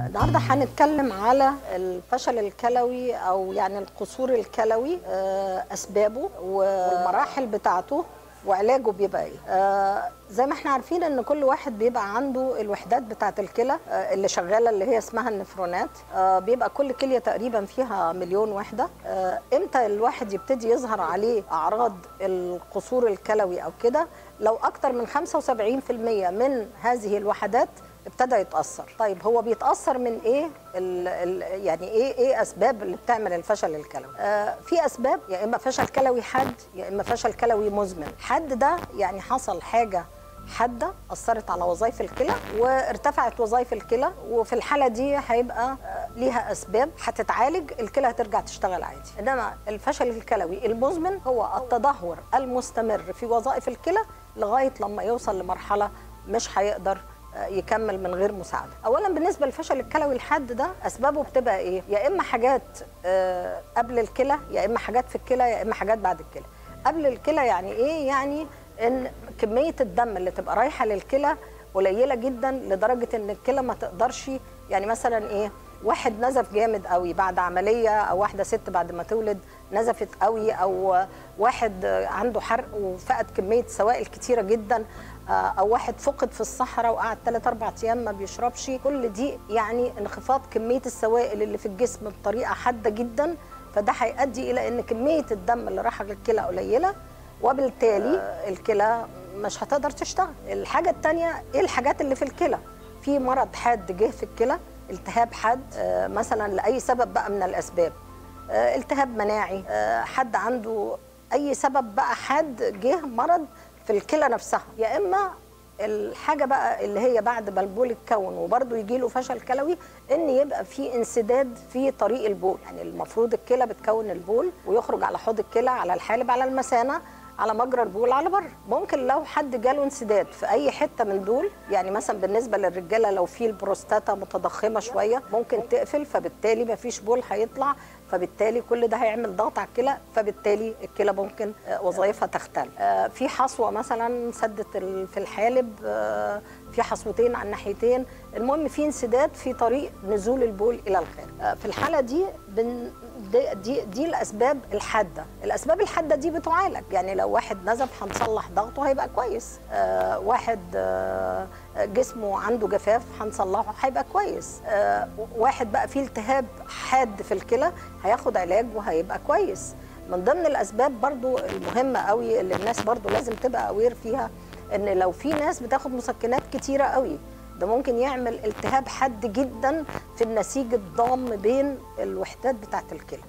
النهارده هنتكلم على الفشل الكلوي او يعني القصور الكلوي آه، اسبابه والمراحل بتاعته وعلاجه بيبقى ايه آه زي ما احنا عارفين ان كل واحد بيبقى عنده الوحدات بتاعه الكلى آه اللي شغاله اللي هي اسمها النفرونات آه بيبقى كل كليه تقريبا فيها مليون وحده آه امتى الواحد يبتدي يظهر عليه اعراض القصور الكلوي او كده لو اكتر من 75% من هذه الوحدات ابتدى يتاثر طيب هو بيتاثر من ايه ال ال يعني ايه ايه اسباب اللي بتعمل الفشل الكلوي آه في اسباب يا اما فشل كلوي حاد يا اما فشل كلوي مزمن حد ده يعني حصل حاجه حاده اثرت على وظائف الكلى وارتفعت وظائف الكلى وفي الحاله دي هيبقى آه، ليها اسباب هتتعالج الكلى هترجع تشتغل عادي انما الفشل الكلوي المزمن هو التدهور المستمر في وظائف الكلى لغايه لما يوصل لمرحله مش هيقدر يكمل من غير مساعده. اولا بالنسبه للفشل الكلوي الحاد ده اسبابه بتبقى ايه؟ يا اما حاجات آه، قبل الكلى يا اما حاجات في الكلى يا اما حاجات بعد الكلى. قبل الكلى يعني ايه؟ يعني ان كميه الدم اللي تبقى رايحه للكلى قليله جدا لدرجه ان الكلى ما تقدرش يعني مثلا ايه؟ واحد نزف جامد قوي بعد عمليه او واحده ست بعد ما تولد نزفت قوي او واحد عنده حرق وفقد كميه سوائل كتيره جدا او واحد فقد في الصحراء وقعد 3 4 ايام ما بيشربش كل دي يعني انخفاض كميه السوائل اللي في الجسم بطريقه حاده جدا فده هيؤدي الى ان كميه الدم اللي رايحه للكلى قليله وبالتالي الكلى مش هتقدر تشتغل الحاجه الثانيه ايه الحاجات اللي في الكلى في مرض حاد جه في الكلى التهاب حاد آه، مثلا لاي سبب بقى من الاسباب آه، التهاب مناعي آه، حد عنده اي سبب بقى حاد جه مرض في الكلى نفسها يا اما الحاجه بقى اللي هي بعد ما البول اتكون وبرده يجي له فشل كلوي ان يبقى في انسداد في طريق البول يعني المفروض الكلى بتكون البول ويخرج على حوض الكلى على الحالب على المثانه على مجرى البول على بره ممكن لو حد جاله انسداد في اي حته من دول يعني مثلا بالنسبه للرجاله لو في البروستاتا متضخمه شويه ممكن تقفل فبالتالي ما فيش بول هيطلع فبالتالي كل ده هيعمل ضغط على الكلى فبالتالي الكلى ممكن آه، وظائفها تختل آه، في حصوه مثلا سدت ال- في الحالب آه، في حصوتين على الناحيتين المهم في انسداد في طريق نزول البول الى الخارج آه، في الحاله دي بن دي, دي دي الاسباب الحاده الاسباب الحاده دي بتعالج يعني لو واحد نزف هنصلح ضغطه هيبقى كويس آه واحد آه جسمه عنده جفاف هنصلحه هيبقى كويس آه واحد بقى فيه التهاب حاد في الكلى هياخد علاج وهيبقى كويس من ضمن الاسباب برضو المهمه قوي اللي الناس برضو لازم تبقى اوير فيها ان لو في ناس بتاخد مسكنات كتيره قوي ده ممكن يعمل التهاب حاد جدا في النسيج الضام بين الوحدات بتاعه الكلى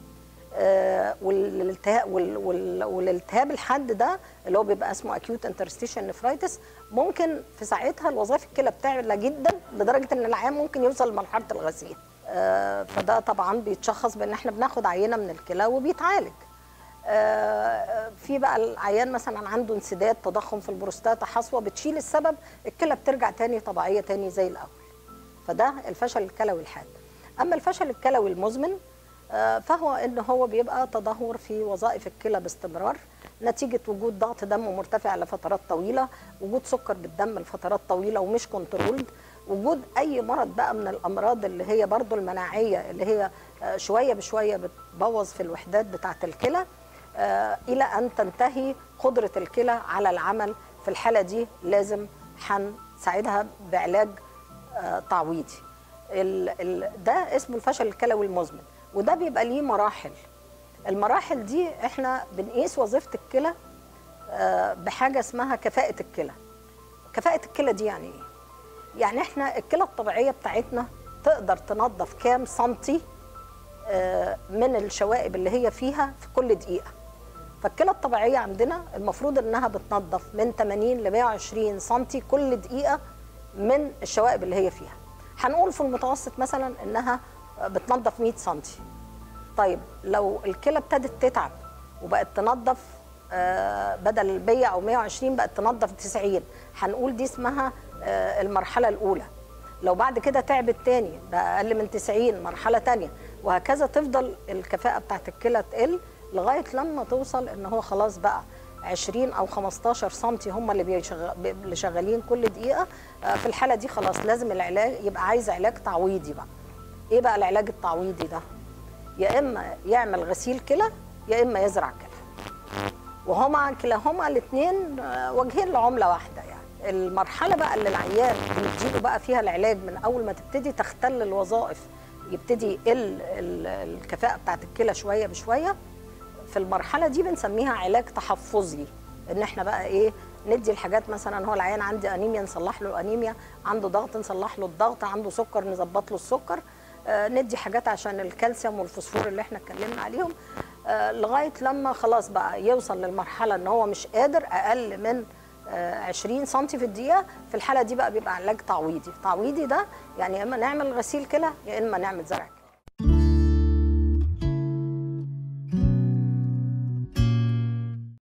آه، والالتهاب وال- وال- والالتهاب الحاد ده اللي هو بيبقى اسمه اكيوت انترستيشن نفرايتس ممكن في ساعتها الوظائف الكلى بتعلى جدا لدرجه ان العيان ممكن يوصل لمرحله الغسيل آه، فده طبعا بيتشخص بان احنا بناخد عينه من الكلى وبيتعالج آه، في بقى العيان مثلا عنده انسداد تضخم في البروستاتا حصوه بتشيل السبب الكلى بترجع تاني طبيعيه تاني زي الاول فده الفشل الكلوي الحاد اما الفشل الكلوي المزمن آه، فهو ان هو بيبقى تدهور في وظائف الكلى باستمرار نتيجه وجود ضغط دم مرتفع لفترات طويله وجود سكر بالدم لفترات طويله ومش كنترولد وجود اي مرض بقى من الامراض اللي هي برضو المناعيه اللي هي آه، شويه بشويه بتبوظ في الوحدات بتاعه الكلى آه، الى ان تنتهي قدره الكلى على العمل في الحاله دي لازم هنساعدها بعلاج آه، تعويضي ال ال ده اسمه الفشل الكلوي المزمن وده بيبقى ليه مراحل المراحل دي احنا بنقيس وظيفه الكلى آه، بحاجه اسمها كفاءه الكلى كفاءه الكلى دي يعني ايه يعني احنا الكلى الطبيعيه بتاعتنا تقدر تنظف كام سنتي آه، من الشوائب اللي هي فيها في كل دقيقه فالكلى الطبيعيه عندنا المفروض انها بتنظف من 80 ل 120 سنتي كل دقيقه من الشوائب اللي هي فيها هنقول في المتوسط مثلا انها بتنظف 100 سنتي طيب لو الكلى ابتدت تتعب وبقت تنظف آه، بدل 100 او 120 بقت تنظف 90 هنقول دي اسمها آه، المرحله الاولى لو بعد كده تعبت تاني بقى اقل من 90 مرحله تانية وهكذا تفضل الكفاءه بتاعت الكلى تقل لغايه لما توصل ان هو خلاص بقى 20 او 15 سم هم اللي بيشغ... اللي شغالين كل دقيقه آه، في الحاله دي خلاص لازم العلاج يبقى عايز علاج تعويضي بقى ايه بقى العلاج التعويضي ده يا اما يعمل غسيل كلى يا اما يزرع كلى وهما كلاهما الاثنين وجهين لعمله واحده يعني المرحله بقى اللي العيان بنديله بقى فيها العلاج من اول ما تبتدي تختل الوظائف يبتدي يقل ال- الكفاءه بتاعت الكلى شويه بشويه في المرحله دي بنسميها علاج تحفظي ان احنا بقى ايه ندي الحاجات مثلا هو العيان عنده انيميا نصلح له الانيميا عنده ضغط نصلح له الضغط عنده سكر نظبط له السكر آه ندي حاجات عشان الكالسيوم والفوسفور اللي احنا اتكلمنا عليهم آه لغايه لما خلاص بقى يوصل للمرحله ان هو مش قادر اقل من آه 20 سم في الدقيقه في الحاله دي بقى بيبقى علاج تعويضي تعويضي ده يعني يا اما نعمل غسيل كلى يا اما نعمل زرع كلى